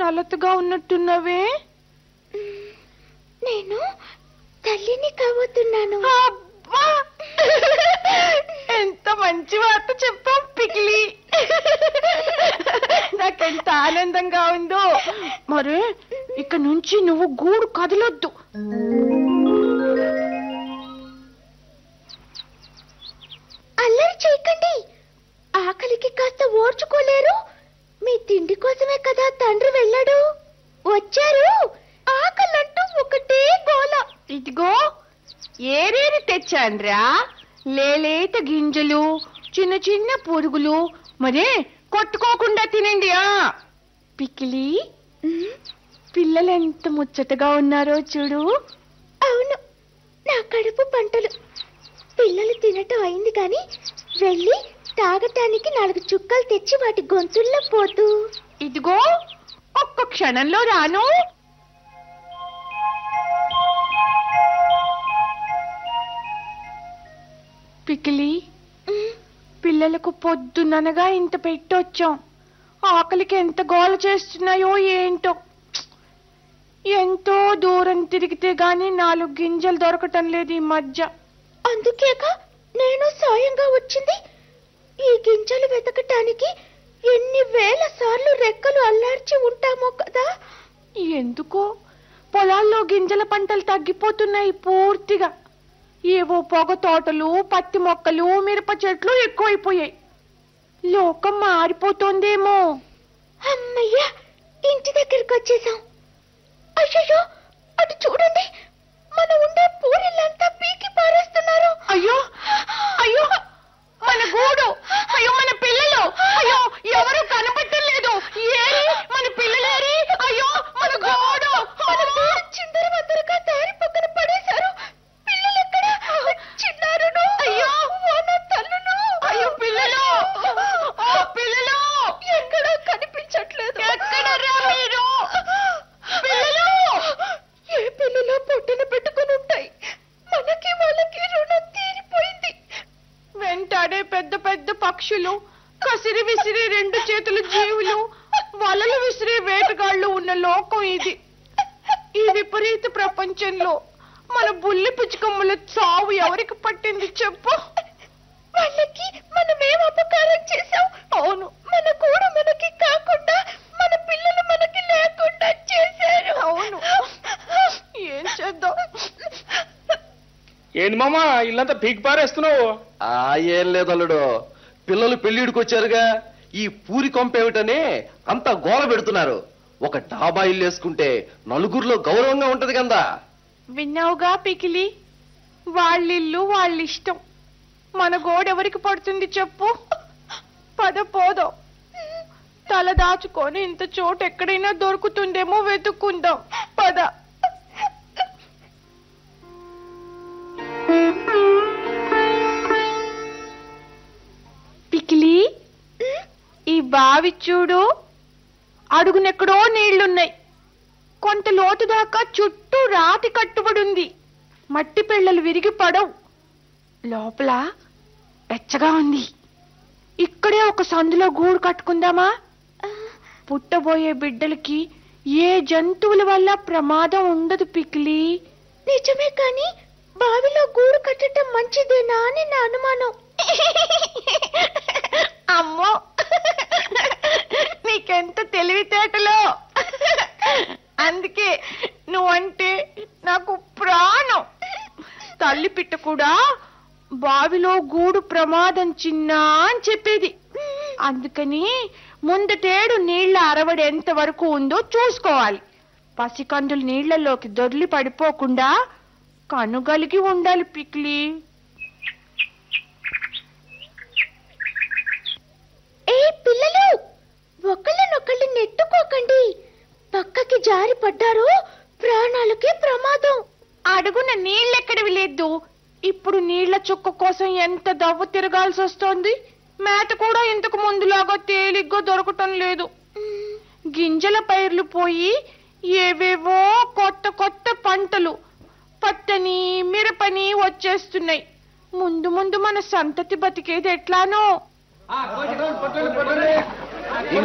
నలతగా ఉన్నట్టున్నవే నేను తల్లిని కాబోతున్నాను అబ్బా! ఎంత మంచి వార్త చెప్పాం పికిలి నాకెంత ఆనందంగా ఉందో మరి ఇక నుంచి నువ్వు గూడు కదలొద్దు అల్లరి చేయకండి ఆకలికి కాస్త ఓర్చుకోలేరు మీ తిండి కోసమే కదా తండ్రి వెళ్ళాడు వచ్చారు ఆకలంటూ ఒకటే గోల ఇదిగో ఏరేరి తెచ్చాన్రా లేలేత గింజలు చిన్న చిన్న పురుగులు మరే కొట్టుకోకుండా తినండి ఆ పికిలి ఉమ్, పిల్లలు ఎంత ముచ్చటగా ఉన్నారో చూడు అవును నా కడుపు పంటలు పిల్లలు తినటం అయింది కానీ వెళ్ళి తాగటానికి నాలుగు చుక్కలు తెచ్చి వాటి గొంతుల్లో పోతూ ఇదిగో ఒక్క క్షణంలో రాను పికిలి ఉమ్, పిల్లలకు పొద్దుననగా ఇంత పెట్టొచ్చాం ఆకలికి ఎంత గోల చేస్తున్నాయో ఏంటో ఎంతో దూరం తిరిగితే గాని నాలుగు గింజలు దొరకటం లేదు ఈ మధ్య అందుకేక నేను సాయంగా వచ్చింది ఈ గింజలు వెతకటానికి ఎన్ని వేల సార్లు రెక్కలు అల్లార్చి ఉంటామో కదా ఎందుకో పొలాల్లో గింజల పంటలు తగ్గిపోతున్నాయి పూర్తిగా ఏవో పొగ తోటలు పత్తి మొక్కలు మిరప చెట్లు ఎక్కువైపోయాయి లోకం మారిపోతోందేమో అమ్మయ్యా ఇంటి దగ్గరికి వచ్చేసాం అయ్యో అటు చూడండి మన ఉండే పూరిళ్ళంతా పీకి పారేస్తున్నారు అయ్యో అయ్యో మన గూడు అయ్యో మన పిల్లలు అయ్యో ఎవరు కనపట్టలేదు ఏరి మన పిల్లలేరి అయ్యో మన గూడు మన గూడు చిందరవందరగా దారి పక్కన పడేశారు పిల్లలెక్కడ చిన్నారును అయ్యో! వాన తల్లును అయ్యో పిల్లలు ఓ పిల్లలు ఎక్కడా కనిపించట్లేదు ఎక్కడరా మీరు పిల్లలు ఏ పిల్లలో పొట్టన పెట్టుకుని ఉంటాయి మనకి వాళ్ళకి రుణం తీరిపోయింది వెంటాడే పెద్ద పెద్ద పక్షులు కసిరి విసిరి రెండు చేతుల జీవులు వలలు విసిరి వేటగాళ్ళు ఉన్న లోకం ఇది ఈ విపరీత ప్రపంచంలో మన బుల్లి పిచ్చుకమ్మల చావు ఎవరికి పట్టింది చెప్పు వాళ్ళకి మనమేం అపకారం చేశాం అవును మన కూడా మనకి కాకుండా మన పిల్లలు మనకి లేకుండా చేశారు అవును ఏం చేద్దాం ఏంది మామ ఇల్లంతా పీకి పారేస్తున్నావు ఆ ఏం లేదు అల్లుడు పిల్లలు పెళ్లిడికి వచ్చారుగా ఈ పూరి కొంపేమిటని అంత గోల పెడుతున్నారు ఒక డాబా ఇల్లు వేసుకుంటే నలుగురిలో గౌరవంగా ఉంటది కదా విన్నావుగా పికిలి వాళ్ళిల్లు వాళ్ళిష్టం మన గోడెవరికి పడుతుంది చెప్పు పద పోదాం తల దాచుకొని ఇంత చోటు ఎక్కడైనా దొరుకుతుందేమో వెతుక్కుందాం పద పికిలి ఈ బావి చూడు అడుగునెక్కడో నీళ్లున్నాయి కొంత లోతు దాకా చుట్టూ రాతి కట్టుబడుంది మట్టి పిల్లలు విరిగి పడవు లోపల వెచ్చగా ఉంది ఇక్కడే ఒక సందులో గూడు కట్టుకుందామా పుట్టబోయే బిడ్డలకి ఏ జంతువుల వల్ల ప్రమాదం ఉండదు పికిలి నిజమే కానీ బావిలో గూడు కట్టడం మంచిదేనా అని నా అనుమానం అమ్మో నీకెంత తెలివితేటలో అందుకే నువ్వంటే నాకు ప్రాణం తల్లి పిట్ట కూడా బావిలో గూడు ప్రమాదం చిన్నా అని చెప్పేది అందుకని ముందటేడు నీళ్ల అరవడి ఎంత వరకు ఉందో చూసుకోవాలి పసికందులు నీళ్లలోకి దొర్లి పడిపోకుండా కనుగలిగి ఉండాలి పిక్లీ ఏ పిల్లలు ఒకళ్ళనొకళ్ళు నెట్టుకోకండి పక్కకి జారి పడ్డారు ప్రాణాలకే ప్రమాదం అడుగున నీళ్ళెక్కడివి లేదు ఇప్పుడు నీళ్ల చుక్క కోసం ఎంత దవ్వ తిరగాల్సి వస్తోంది మేత కూడా ఇంతకు ముందులాగా తేలిగ్గా దొరకటం లేదు గింజల పైర్లు పోయి ఏవేవో కొత్త కొత్త పంటలు పత్తని మిరపని వచ్చేస్తున్నాయి ముందు ముందు మన సంతతి బతికేది ఎట్లానో